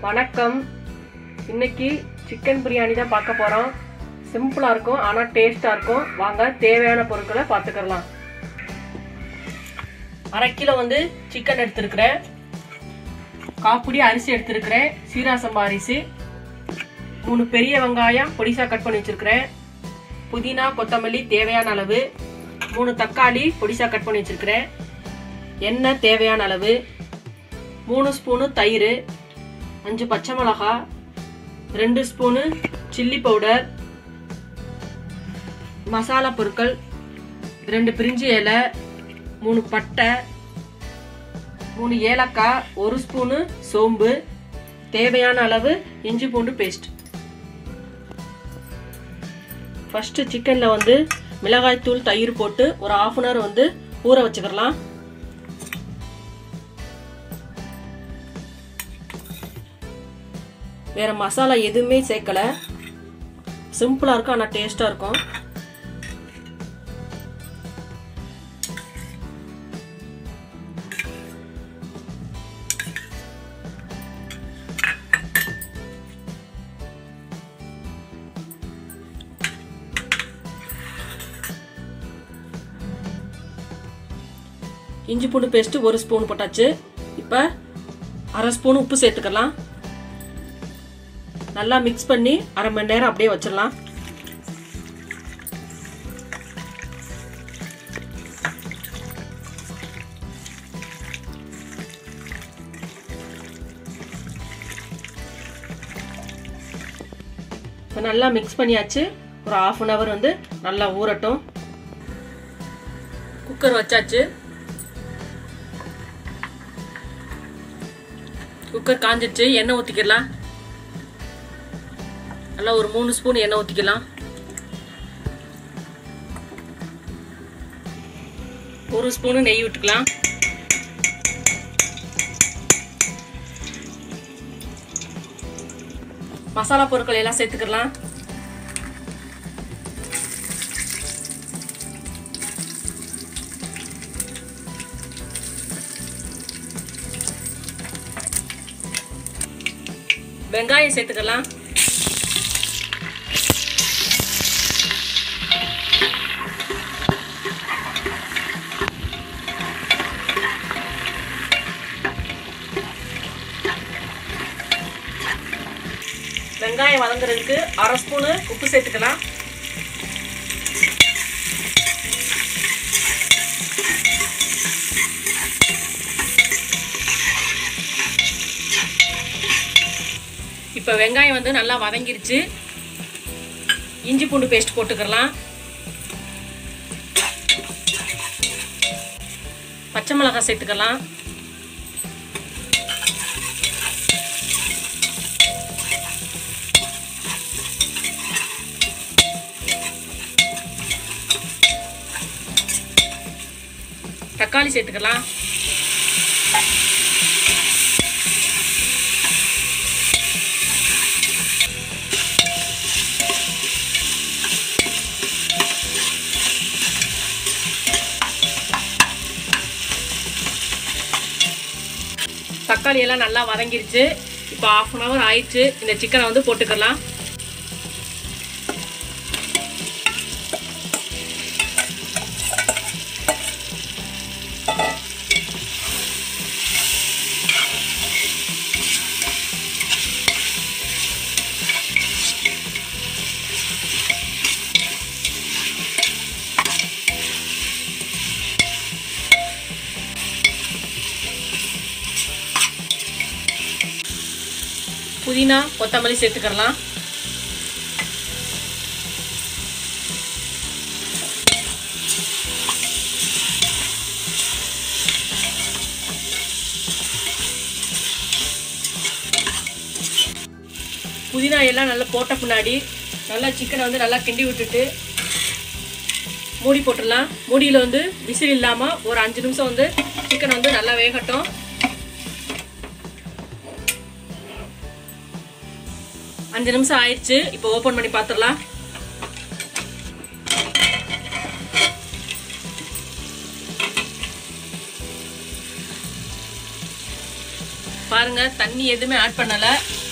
வணக்கம் இன்னைக்கு சிக்கன் பிரியாணி தான் பார்க்க போகிறோம் சிம்பிளாக இருக்கும் ஆனால் டேஸ்ட்டாக இருக்கும் வாங்க தேவையான பொருட்களை பார்த்துக்கலாம் அரை கிலோ வந்து சிக்கன் எடுத்துருக்கிறேன் காப்புடி அரிசி எடுத்துருக்கிறேன் சீரா சம்பா அரிசி மூணு பெரிய வெங்காயம் பொடிசாக கட் பண்ணி வச்சுருக்கிறேன் புதினா கொத்தமல்லி தேவையான அளவு மூணு தக்காளி பொடிசாக கட் பண்ணி வச்சுருக்கிறேன் எண்ணெய் தேவையான அளவு மூணு ஸ்பூனு தயிர் அஞ்சு பச்சை மிளகா ரெண்டு ஸ்பூனு சில்லி பவுடர் மசாலா பொருட்கள் ரெண்டு பிரிஞ்சி இலை மூணு பட்டை மூணு ஏலக்காய் ஒரு ஸ்பூனு சோம்பு தேவையான அளவு இஞ்சி பூண்டு பேஸ்ட் ஃபஸ்ட்டு சிக்கனில் வந்து மிளகாய் தூள் தயிர் போட்டு ஒரு ஆஃப் அன் ஹவர் வந்து ஊற வச்சுக்கலாம் வேற மசாலா எதுவுமே சேர்க்கல சிம்பிளாக இருக்கும் ஆனால் டேஸ்ட்டாக இருக்கும் இஞ்சி பூண்டு பேஸ்ட்டு ஒரு ஸ்பூன் போட்டாச்சு இப்போ அரை ஸ்பூன் உப்பு சேர்த்துக்கலாம் நல்லா மிக்ஸ் பண்ணி அரை மணி நேரம் அப்படியே வச்சிடலாம் இப்போ நல்லா மிக்ஸ் பண்ணியாச்சு ஒரு ஆஃப் அன் ஹவர் வந்து நல்லா ஊறட்டும் குக்கர் வச்சாச்சு குக்கர் காஞ்சிச்சு எண்ணெய் ஊற்றிக்கலாம் நல்லா ஒரு மூணு ஸ்பூன் எண்ணெய் ஊற்றிக்கலாம் ஒரு ஸ்பூனு நெய் விட்டுக்கலாம் மசாலா பொருட்கள் எல்லாம் சேர்த்துக்கலாம் வெங்காயம் சேர்த்துக்கலாம் வெங்காயம் வதங்குறதுக்கு அரை ஸ்பூனு உப்பு சேர்த்துக்கலாம் இப்போ வெங்காயம் வந்து நல்லா வதங்கிருச்சு இஞ்சி பூண்டு பேஸ்ட் போட்டுக்கலாம் பச்சை மிளகாய் சேர்த்துக்கலாம் தக்காளி சேர்த்துக்கலாம் தக்காளி எல்லாம் நல்லா வதங்கிருச்சு இப்போ ஆஃப் அன் ஹவர் ஆயிடுச்சு இந்த சிக்கனை வந்து போட்டுக்கலாம் புதினா கொத்தமல்லி சேர்த்துக்கலாம் புதினா எல்லாம் நல்லா போட்ட பின்னாடி நல்லா சிக்கனை வந்து நல்லா கிண்டி விட்டுட்டு மூடி போட்டுடலாம் மூடியில் வந்து விசில் இல்லாமல் ஒரு அஞ்சு நிமிஷம் வந்து சிக்கன் வந்து நல்லா வேகட்டும் அஞ்சு நிமிஷம் ஆயிடுச்சு இப்போ ஓப்பன் பண்ணி பார்த்துடலாம் பாருங்க தண்ணி எதுவுமே ஆட் பண்ணல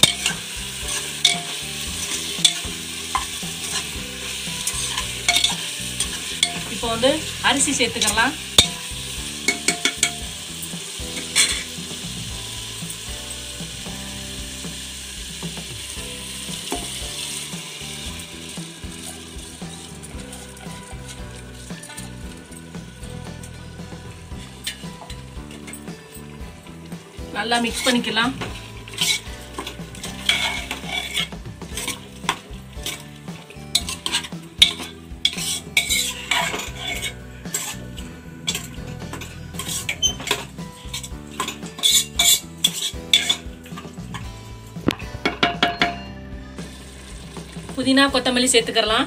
இப்போ வந்து அரிசி சேர்த்துக்கலாம் நல்லா மிக்ஸ் பண்ணிக்கலாம் புதினா கொத்தமல்லி சேர்த்துக்கலாம்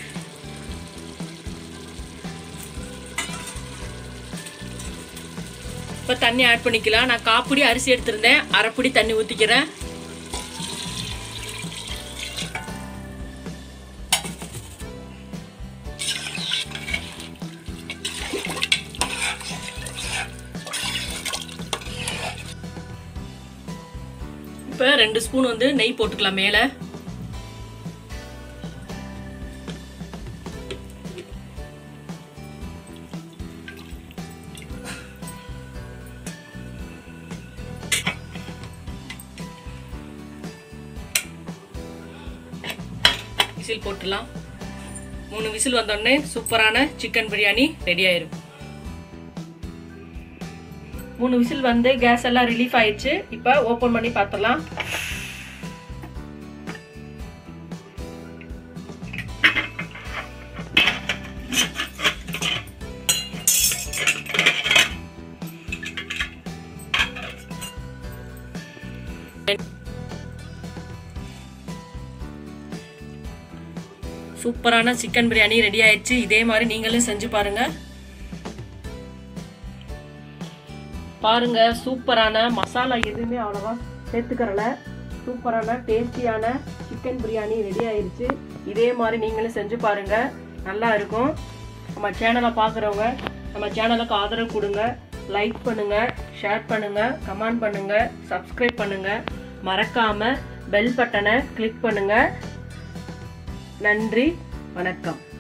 இப்போ தண்ணி ஆட் பண்ணிக்கலாம் நான் காப்புடி அரிசி எடுத்திருந்தேன் அரைப்புடி தண்ணி ஊற்றிக்கிறேன் இப்போ ரெண்டு ஸ்பூன் வந்து நெய் போட்டுக்கலாம் மேலே விசில் போட்டுடலாம் மூணு விசில் வந்தோடனே சூப்பரான சிக்கன் பிரியாணி ரெடி ஆயிரும் மூணு விசில் வந்து கேஸ் எல்லாம் ரிலீஃப் ஆயிடுச்சு இப்போ ஓப்பன் பண்ணி பார்த்துடலாம் சூப்பரான சிக்கன் பிரியாணி ரெடி ஆயிடுச்சு இதே மாதிரி நீங்களும் செஞ்சு பாருங்க பாருங்க சூப்பரான மசாலா எதுவுமே அவ்வளோவா சேர்த்துக்கிறல சூப்பரான டேஸ்டியான சிக்கன் பிரியாணி ரெடி ஆயிடுச்சு இதே மாதிரி நீங்களும் செஞ்சு பாருங்க நல்லா இருக்கும் நம்ம சேனலை பார்க்குறவங்க நம்ம சேனலுக்கு ஆதரவு கொடுங்க லைக் பண்ணுங்க ஷேர் பண்ணுங்க கமெண்ட் பண்ணுங்க சப்ஸ்கிரைப் பண்ணுங்க மறக்காம பெல் பட்டனை கிளிக் பண்ணுங்க நன்றி வணக்கம்